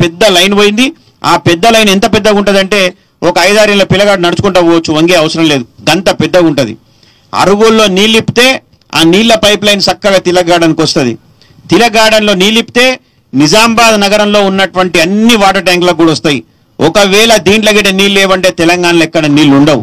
పెద్ద లైన్ పోయింది ఆ పెద్ద లైన్ ఎంత పెద్దగా ఉంటుందంటే ఒక ఐదారేళ్ళ పిల్లగాడు నడుచుకుంటా పోవచ్చు వంగే అవసరం లేదు గంత పెద్దగా ఉంటుంది అరుగుల్లో నీళ్ళిప్తే ఆ నీళ్ల పైప్ లైన్ చక్కగా తిలక్ గార్డెన్కి వస్తుంది తిలక్ గార్డెన్లో నీళ్ళిప్తే నిజామాబాద్ నగరంలో ఉన్నటువంటి అన్ని వాటర్ ట్యాంకులకు కూడా వస్తాయి ఒకవేళ దీంట్లో గిట్ట నీళ్ళు లేవంటే తెలంగాణలో ఎక్కడ నీళ్లు ఉండవు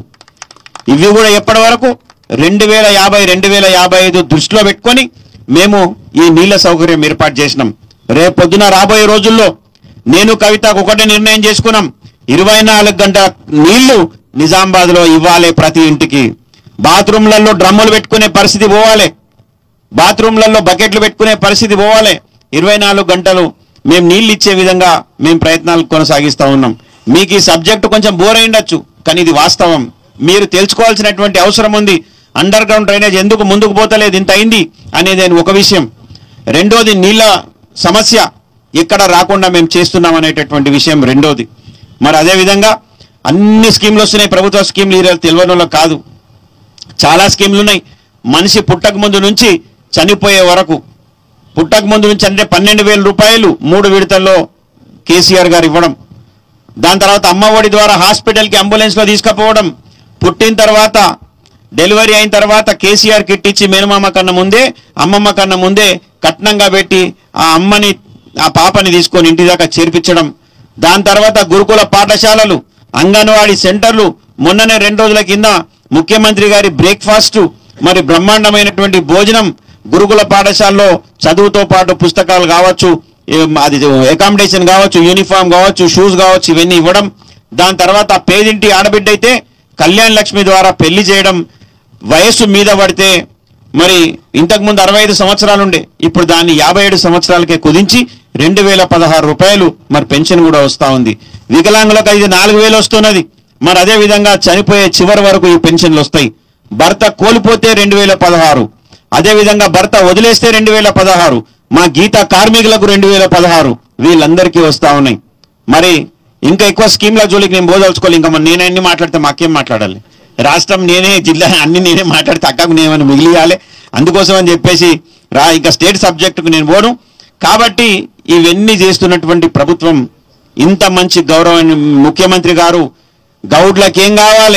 ఇవి కూడా ఎప్పటి వరకు రెండు వేల యాభై రెండు వేల యాభై ఐదు దృష్టిలో పెట్టుకొని మేము ఈ నీళ్ల సౌకర్యం ఏర్పాటు చేసినాం రేపు పొద్దున రాబోయే రోజుల్లో నేను కవితకు ఒకటే నిర్ణయం చేసుకున్నాం ఇరవై నాలుగు గంటల నీళ్లు నిజామాబాద్ లో ఇవ్వాలి ప్రతి ఇంటికి బాత్రూమ్లలో డ్రమ్ములు పెట్టుకునే పరిస్థితి పోవాలి బాత్రూమ్లలో బకెట్లు పెట్టుకునే పరిస్థితి పోవాలి ఇరవై నాలుగు గంటలు మేము నీళ్ళు ఇచ్చే విధంగా మేము ప్రయత్నాలు కొనసాగిస్తా ఉన్నాం మీకు ఈ సబ్జెక్టు కొంచెం బోర్ అయిండొచ్చు కానీ ఇది వాస్తవం మీరు తెలుసుకోవాల్సినటువంటి అవసరం ఉంది అండర్ గ్రౌండ్ డ్రైనేజ్ ఎందుకు ముందుకు పోతలేదు ఇంత అయింది అనేది ఒక విషయం రెండోది నీళ్ళ సమస్య ఎక్కడ రాకుండా మేము చేస్తున్నాం అనేటటువంటి విషయం రెండోది మరి అదే విధంగా అన్ని స్కీమ్లు వస్తున్నాయి ప్రభుత్వ స్కీమ్లు ఈ తెలియని వాళ్ళకి కాదు చాలా స్కీమ్లు ఉన్నాయి మనిషి పుట్టక ముందు నుంచి చనిపోయే వరకు పుట్టక ముందు నుంచి అంటే పన్నెండు వేల రూపాయలు మూడు విడతల్లో కేసీఆర్ గారు ఇవ్వడం దాని తర్వాత అమ్మఒడి ద్వారా హాస్పిటల్కి అంబులెన్స్లో తీసుకుపోవడం పుట్టిన తర్వాత డెలివరీ అయిన తర్వాత కేసీఆర్ కిట్ ఇచ్చి మేనమామ కన్నా ముందే అమ్మమ్మ కన్నా ముందే కట్నంగా పెట్టి ఆ అమ్మని ఆ పాపని తీసుకొని ఇంటి దాకా చేర్పించడం దాని తర్వాత గురుకుల పాఠశాలలు అంగన్వాడీ సెంటర్లు మొన్ననే రెండు రోజుల కింద ముఖ్యమంత్రి గారి బ్రేక్ఫాస్ట్ మరి బ్రహ్మాండమైనటువంటి భోజనం గురుకుల పాఠశాలలో చదువుతో పాటు పుస్తకాలు కావచ్చు ఏం అది అకామిడేషన్ కావచ్చు యూనిఫామ్ కావచ్చు షూస్ కావచ్చు ఇవన్నీ ఇవ్వడం దాని తర్వాత ఆ పేదింటి ఆడబిడ్డ అయితే కళ్యాణ్ లక్ష్మి ద్వారా పెళ్లి చేయడం వయస్సు మీద పడితే మరి ఇంతకుముందు అరవై ఐదు సంవత్సరాలు ఉండే ఇప్పుడు దాన్ని యాభై ఏడు సంవత్సరాలకే కుదించి రెండు వేల పదహారు రూపాయలు మరి పెన్షన్ కూడా వస్తా ఉంది వికలాంగులకు ఇది నాలుగు వేలు వస్తున్నది మరి అదే విధంగా చనిపోయే చివరి వరకు ఈ పెన్షన్లు వస్తాయి భర్త కోల్పోతే రెండు వేల పదహారు అదే విధంగా భర్త వదిలేస్తే రెండు వేల పదహారు మా గీత కార్మికులకు రెండు వేల పదహారు వీళ్ళందరికీ వస్తా ఉన్నాయి మరి ఇంకా ఎక్కువ స్కీమ్ల జోలికి నేను పోదలుచుకోవాలి ఇంకా మరి నేనే అన్ని మాట్లాడితే మాకేం మాట్లాడాలి రాష్ట్రం నేనే జిల్లా అన్ని నేనే మాట్లాడితే అక్కకు నేనేమైనా మిగిలియాలి అందుకోసం అని చెప్పేసి రా ఇంకా స్టేట్ సబ్జెక్టుకు నేను పోను కాబట్టి ఇవన్నీ చేస్తున్నటువంటి ప్రభుత్వం ఇంత మంచి గౌరవ ముఖ్యమంత్రి గారు గౌడ్లకు ఏం కావాలి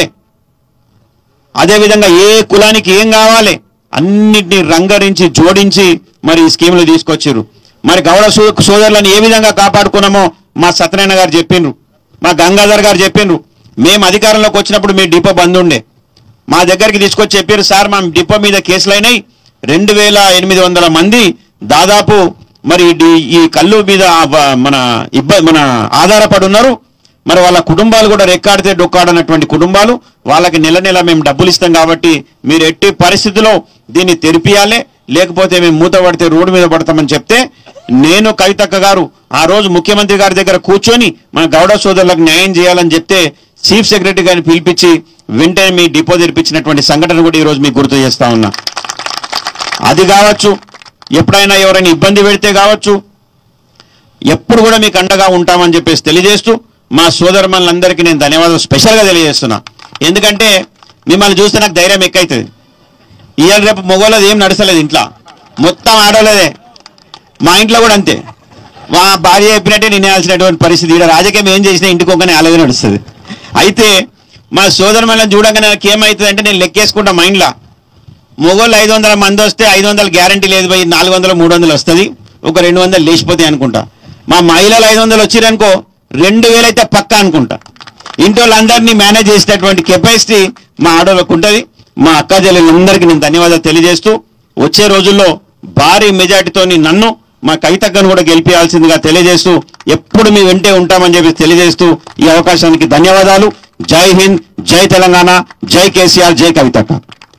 అదేవిధంగా ఏ కులానికి ఏం కావాలి అన్నిటిని రంగరించి జోడించి మరి ఈ స్కీములు తీసుకొచ్చారు మరి గౌడ సో- సోదరులను ఏ విధంగా కాపాడుకున్నామో మా సత్యనారాయణ గారు చెప్పిండ్రు మా గంగాధర్ గారు చెప్పిండ్రు మేము అధికారంలోకి వచ్చినప్పుడు మీ డిపో బంద్ ఉండే మా దగ్గరికి తీసుకొచ్చి చెప్పారు సార్ మా డిపో మీద కేసులైనాయి రెండు వేల ఎనిమిది వందల మంది దాదాపు మరి డి- ఈ కళ్ళు మీద ఆ బ- మన ఇబ్బంది మన ఆధారపడి ఉన్నారు మరి వాళ్ళ కుటుంబాలు కూడా రెక్కాడితే డొక్కాడనటువంటి కుటుంబాలు వాళ్ళకి నెల నెల మేము డబ్బులు ఇస్తాం కాబట్టి మీరు ఎట్టి పరిస్థితిలో దీన్ని తెరిపియాలి లేకపోతే మేము మూత పడితే రోడ్డు మీద పడతామని చెప్తే నేను కవితక్క గారు ఆ రోజు ముఖ్యమంత్రి గారి దగ్గర కూర్చొని మన గౌడ సోదరులకు న్యాయం చేయాలని చెప్తే చీఫ్ సెక్రటరీ గారిని పిలిపించి వెంటనే మీ డిపో తెరిపించినటువంటి సంఘటన కూడా ఈరోజు మీకు గుర్తు చేస్తా ఉన్నా అది కావచ్చు ఎప్పుడైనా ఎవరైనా ఇబ్బంది పెడితే కావచ్చు ఎప్పుడు కూడా మీకు అండగా ఉంటామని చెప్పేసి తెలియజేస్తూ మా సోదరుమలందరికీ నేను ధన్యవాదాలు స్పెషల్గా తెలియజేస్తున్నా ఎందుకంటే మిమ్మల్ని చూస్తే నాకు ధైర్యం ఎక్కువైతుంది ఇవాళ రేపు మొగోళ్ళది ఏం నడసలేదు ఇంట్లో మొత్తం ఆడలేదే మా ఇంట్లో కూడా అంతే మా భార్య చెప్పినట్టే నినేయాల్సినటువంటి పరిస్థితి ఇక్కడ రాజకీయం ఏం చేసినా ఇంటికి ఒకనే అలాగే నడుస్తుంది అయితే మా సోదరుమల్ని చూడగానే నాకు ఏమవుతుంది అంటే నేను లెక్కేసుకుంటా మైండ్లో మొగోళ్ళు ఐదు వందల మంది వస్తే ఐదు వందల గ్యారంటీ లేదు పోయి నాలుగు వందలు మూడు వందలు వస్తుంది ఒక రెండు వందలు లేచిపోతాయి అనుకుంటా మా మహిళలు ఐదు వందలు వచ్చిరనుకో రెండు వేలు అయితే పక్కా అనుకుంటా ఇంటి వాళ్ళందరినీ మేనేజ్ చేసేటటువంటి కెపాసిటీ మా ఆడవాళ్ళకు ఉంటుంది మా అక్క చెల్లెలందరికీ నేను ధన్యవాదాలు తెలియజేస్తూ వచ్చే రోజుల్లో భారీ మెజార్టీతోని నన్ను మా కవితక్కను కూడా గెలిపించాల్సిందిగా తెలియజేస్తూ ఎప్పుడు మీ వెంటే ఉంటామని చెప్పి తెలియజేస్తూ ఈ అవకాశానికి ధన్యవాదాలు జై హింద్ జై తెలంగాణ జై కేసీఆర్ జై కవితక్క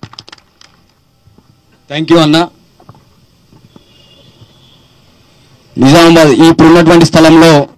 థ్యాంక్ యూ అన్న నిజామాబాద్ ఇప్పుడున్నటువంటి స్థలంలో